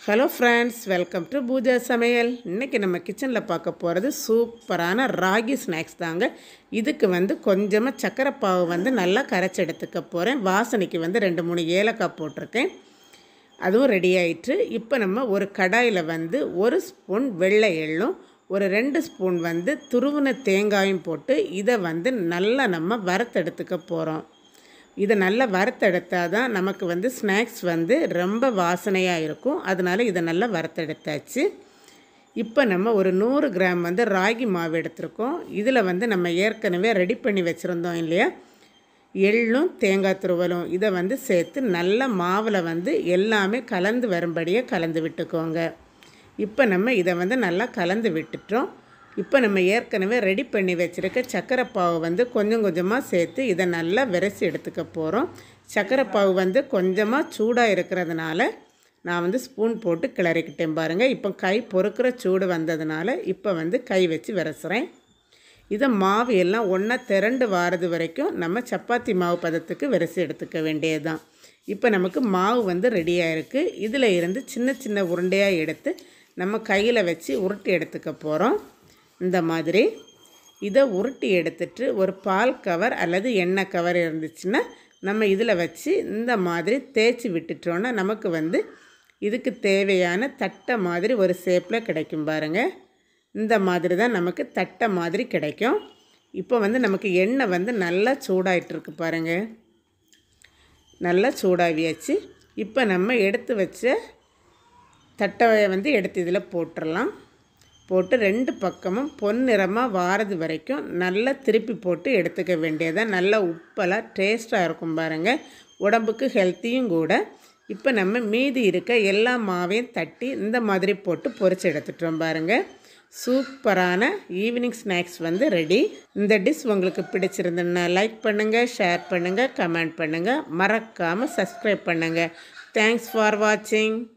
hello friends welcome to Pooja சமையல் இன்றைக்கி நம்ம கிச்சனில் பார்க்க போகிறது சூப்பரான ராகி ஸ்நாக்ஸ் தாங்க இதுக்கு வந்து கொஞ்சமாக சக்கரை பாவு வந்து நல்லா கரைச்சி எடுத்துக்க போகிறேன் வாசனைக்கு வந்து ரெண்டு மூணு ஏலக்காய் போட்டிருக்கேன் அதுவும் ரெடி ஆயிட்டு இப்போ நம்ம ஒரு கடாயில் வந்து ஒரு ஸ்பூன் வெள்ளை எள்ளும் ஒரு ரெண்டு ஸ்பூன் வந்து துருவின தேங்காயும் போட்டு இதை வந்து நல்லா நம்ம வறுத்தெடுத்துக்க போகிறோம் இதை நல்லா வறுத்தெடுத்தால் தான் நமக்கு வந்து ஸ்நாக்ஸ் வந்து ரொம்ப வாசனையாக இருக்கும் அதனால இதை நல்லா வறுத்தெடுத்தாச்சு இப்போ நம்ம ஒரு நூறு கிராம் வந்து ராகி மாவு எடுத்திருக்கோம் இதில் வந்து நம்ம ஏற்கனவே ரெடி பண்ணி வச்சுருந்தோம் இல்லையா எள்ளும் தேங்காய் துருவலும் இதை வந்து சேர்த்து நல்ல மாவில் வந்து எல்லாமே கலந்து வரும்படியே கலந்து விட்டுக்கோங்க இப்போ நம்ம இதை வந்து நல்லா கலந்து விட்டுட்டோம் இப்போ நம்ம ஏற்கனவே ரெடி பண்ணி வச்சுருக்க சக்கரை பாவு வந்து கொஞ்சம் கொஞ்சமாக சேர்த்து இதை நல்லா விரைச்சி எடுத்துக்க போகிறோம் சக்கரை பாவு வந்து கொஞ்சமாக சூடாக இருக்கிறதுனால நான் வந்து ஸ்பூன் போட்டு கிளறிக்கிட்டேன் பாருங்கள் இப்போ கை பொறுக்கிற சூடு வந்ததுனால இப்போ வந்து கை வச்சு விரசுகிறேன் இதை மாவு எல்லாம் ஒன்றா திரண்டு வாரது வரைக்கும் நம்ம சப்பாத்தி மாவு பதத்துக்கு விரசி எடுத்துக்க வேண்டியது தான் இப்போ நமக்கு மாவு வந்து ரெடியாக இருக்குது இதில் இருந்து சின்ன சின்ன உருண்டையாக எடுத்து நம்ம கையில் வச்சு உருட்டி எடுத்துக்க போகிறோம் இந்த மாதிரி இதை உருட்டி எடுத்துட்டு ஒரு பால் கவர் அல்லது எண்ணெய் கவர் இருந்துச்சுன்னா நம்ம இதில் வச்சு இந்த மாதிரி தேய்ச்சி விட்டுட்டோன்னா நமக்கு வந்து இதுக்கு தேவையான தட்டை மாதிரி ஒரு ஷேப்பில் கிடைக்கும் பாருங்கள் இந்த மாதிரி தான் நமக்கு தட்டை மாதிரி கிடைக்கும் இப்போ வந்து நமக்கு எண்ணெய் வந்து நல்லா சூடாயிட்டிருக்கு பாருங்கள் நல்லா சூடாவியாச்சு இப்போ நம்ம எடுத்து வச்ச தட்டையை வந்து எடுத்து இதில் போட்டுடலாம் போட்டு ரெண்டு பக்கமும் பொன்னிறமாக வாரது வரைக்கும் நல்லா திருப்பி போட்டு எடுத்துக்க வேண்டியதாக நல்லா உப்பெல்லாம் டேஸ்ட்டாக இருக்கும் பாருங்கள் உடம்புக்கு ஹெல்த்தியும் கூட இப்போ நம்ம மீதி இருக்க எல்லா மாவையும் தட்டி இந்த மாதிரி போட்டு பொரிச்சு எடுத்துட்டோம் பாருங்கள் சூப்பரான ஈவினிங் ஸ்நாக்ஸ் வந்து ரெடி இந்த டிஷ் உங்களுக்கு பிடிச்சிருந்துன்னா லைக் பண்ணுங்கள் ஷேர் பண்ணுங்கள் கமெண்ட் பண்ணுங்கள் மறக்காமல் சப்ஸ்கிரைப் பண்ணுங்கள் தேங்க்ஸ் ஃபார் வாட்சிங்